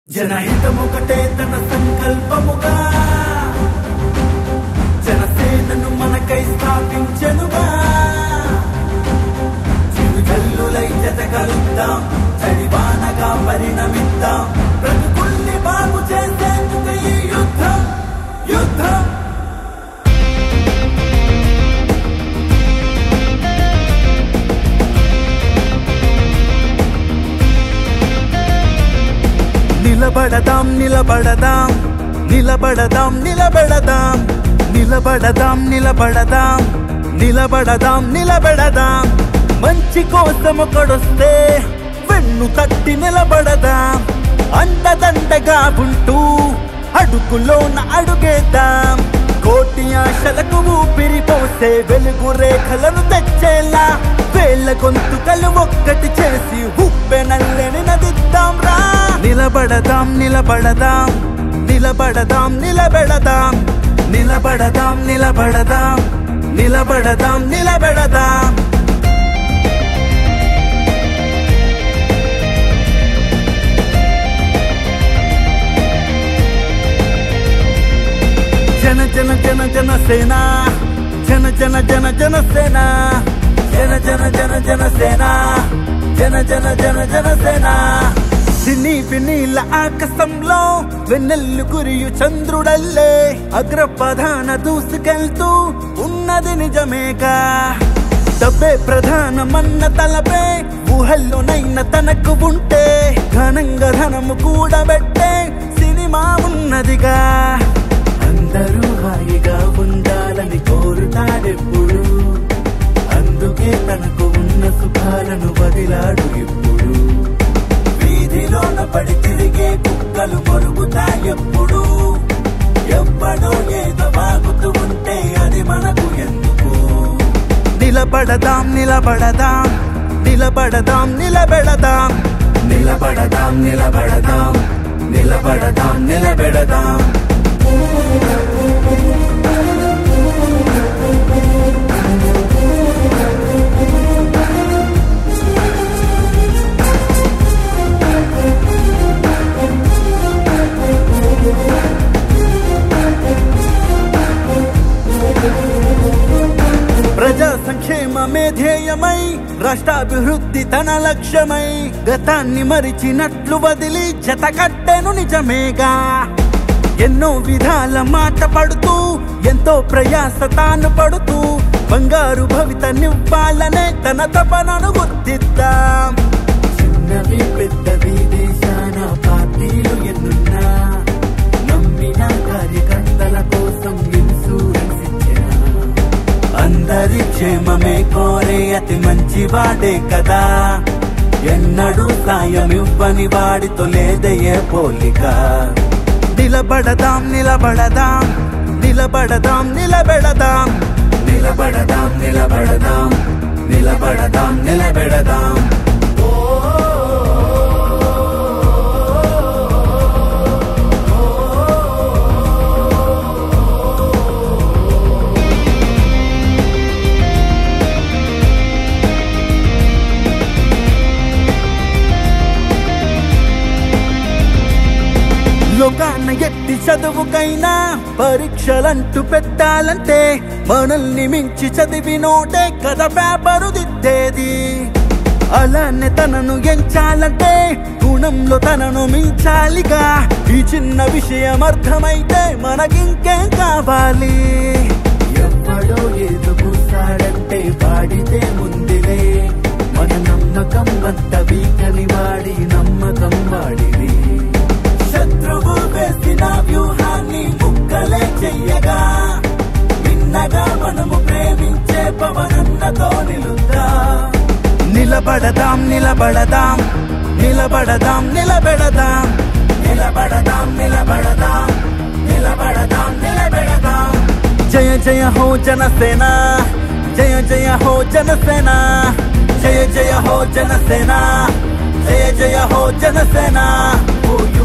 జనహితమొకటే తన సంకల్పముగా జనసేనను మనకై స్థాపించెనుగా చిరుజల్లులై జతకలుద్దాం చడివానగా పరిణమిద్దాం బ్రతుకుల్ని బాగు చేసేందుకు ఈ యుద్ధం యుద్ధం నిలబడదాం నిలబడదాం నిలబడదాం నిలబడదాం నిలబడదాం నిలబడదాం నిలబడదాం నిలబడదాం మంచి కోసం ఒకడొస్తే వెన్ను తట్టి నిలబడదాం అండదండగా ఉంటూ అడుగులోన అడుగేద్దాం కోటి ఆశలకు ఊపిరి పోసే వెలుగు రేఖలను తెచ్చేలా వేళ్ళ గొంతుకలు ఒక్కటి చేసి ఉప్పెనల్లని నదిద్దాం రా నిలబడదాం నిలబడదాం నిలబడదాం నిలబెడదాం నిలబడదాం నిలబడదాం నిలబడదాం నిలబెడదాం జన జన జన జన సేన జన జన జన జన సేన జన జన జన జన సేన జన జన జన జన సేన సినీ వినీల ఆకాశంలో వెన్నెల్లు కురియు చంద్రుడల్లే అగ్రప్రధాన దూసుకెళ్తూ ఉన్నది నిజమేగా డబ్బే ప్రధానమన్న తలపే ఊహల్లోనైన తనకు ఉంటే ఘనంగా ధనము కూడబెట్టే సినిమా ఉన్నదిగా అందరూ హాయిగా ఉండాలని కోరుతాడెప్పుడు అందుకే తనకు ఉన్న సుఖాలను వదిలాడు ఇప్పుడు వీధిలోన పడి తిరిగే కుక్కలు మొరుగుతాయెప్పుడు ఎవ్వడో ఏదో వాగుతూ ఉంటే అది మనకు ఎందుకు నిలబడదాం నిలబడదాం నిలబడదాం నిలబెడదాం నిలబడదాం నిలబడదాం నిలబడదాం నిలబెడదాం ప్రజా సంక్షేమమే ధ్యేయమై రాష్ట్రాభివృద్ధి తన లక్ష్యమై గతాన్ని మరిచినట్లు వదిలి జతకట్టెను నిజమేగా ఎన్నో విధాల మాట పడుతూ ఎంతో ప్రయాస తాను పడుతూ బంగారు భవిత నివ్వాలనే తన తపనను గుర్తిద్దాం చిన్నవి పెద్దవి దేశాన పార్టీలు ఎన్నున్నా నమ్మిన కార్యకర్తల కోసం ఇన్సూరెన్స్ ఇచ్చిన అందరి క్షేమమే కోరే అతి మంచి వాడే కదా ఎన్నడూ సాయం ఇవ్వని వాడితో లేదయ్యే పోలిక నిలబడదాం నిలబడదాం నిలబడదాం నిలబెడదాం నిలబడదాం నిలబడదాం నిలబడదాం నిలబెడదాం లోకాన్న ఎట్టి చదువుకైనా పరీక్షలంటూ పెట్టాలంటే మనల్ని మించి చదివినోటే కథ పేపరు దిద్దేది అలానే తనను ఎంచాలంటే గుణంలో తనను మించాలిగా ఈ చిన్న విషయం అర్థమైతే మనకింకేం కావాలి ఎవ్వడో ఏదో కూసాడంటే వాడితే ముందులే మన నమ్మకం అంత వీకని వాడి నమ్మకం వాడిది శత్రువు వేసిన వ్యూహాన్ని ముక్కలే చెయ్యగా విన్నగా మనము ప్రేమించే పవనన్నతో నిలుద్దా నిలబడదాం నిలబడదాం నిలబడదాం నిలబెడదాం నిలబడదాం నిలబడదాం నిలబడదాం నిలబెడదాం జయ జయ హో జనసేన జయ జయ హో జనసేన జయ జయ హో జనసేన జయ జయ హో జనసేన ఓ